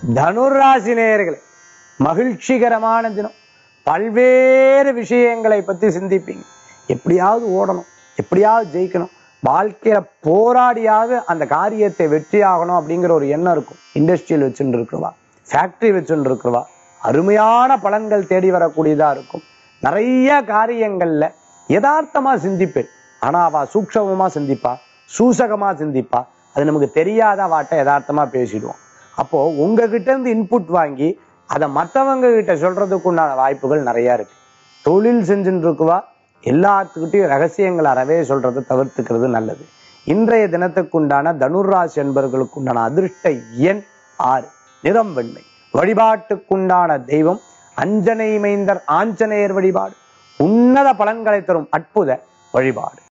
தனுராசி நேயர்களே மகிழ்ச்சிகரமான தினம் பல்வேறு விஷயங்களை பத்தி சிந்திப்பீங்க எப்படியாவது ஓடணும் எப்படியாவது ஜெயிக்கணும் வாழ்க்கையில போராடியாவது அந்த காரியத்தை வெற்றி ஆகணும் அப்படிங்கிற ஒரு எண்ணம் இருக்கும் இண்டஸ்ட்ரியல் வச்சுட்டு இருக்கிறவா ஃபேக்டரி வச்சுட்டு இருக்கிறவா அருமையான பலன்கள் தேடி வரக்கூடியதா இருக்கும் நிறைய காரியங்கள்ல யதார்த்தமா சிந்திப்பேன் ஆனா அவ சூக்ஷமமா சிந்திப்பா சூசகமா சிந்திப்பா அது நமக்கு தெரியாத வாட்ட யதார்த்தமா பேசிடுவோம் அப்போ உங்ககிட்ட இருந்து இன்புட் வாங்கி அதை மற்றவங்க கிட்ட சொல்றதுக்கு உண்டான வாய்ப்புகள் நிறைய இருக்கு தொழில் செஞ்சுட்டு இருக்குவா எல்லாத்துக்கிட்டையும் ரகசியங்கள் அறவே சொல்றதை தவிர்த்துக்கிறது நல்லது இன்றைய தினத்துக்குண்டான தனுர்ராசி என்பவர்களுக்கு உண்டான அதிர்ஷ்ட எண் ஆறு நிறம் வெண்மை வழிபாட்டுக்குண்டான தெய்வம் அஞ்சனை மைந்தர் ஆஞ்சநேயர் வழிபாடு உன்னத பலன்களை தரும் அற்புத வழிபாடு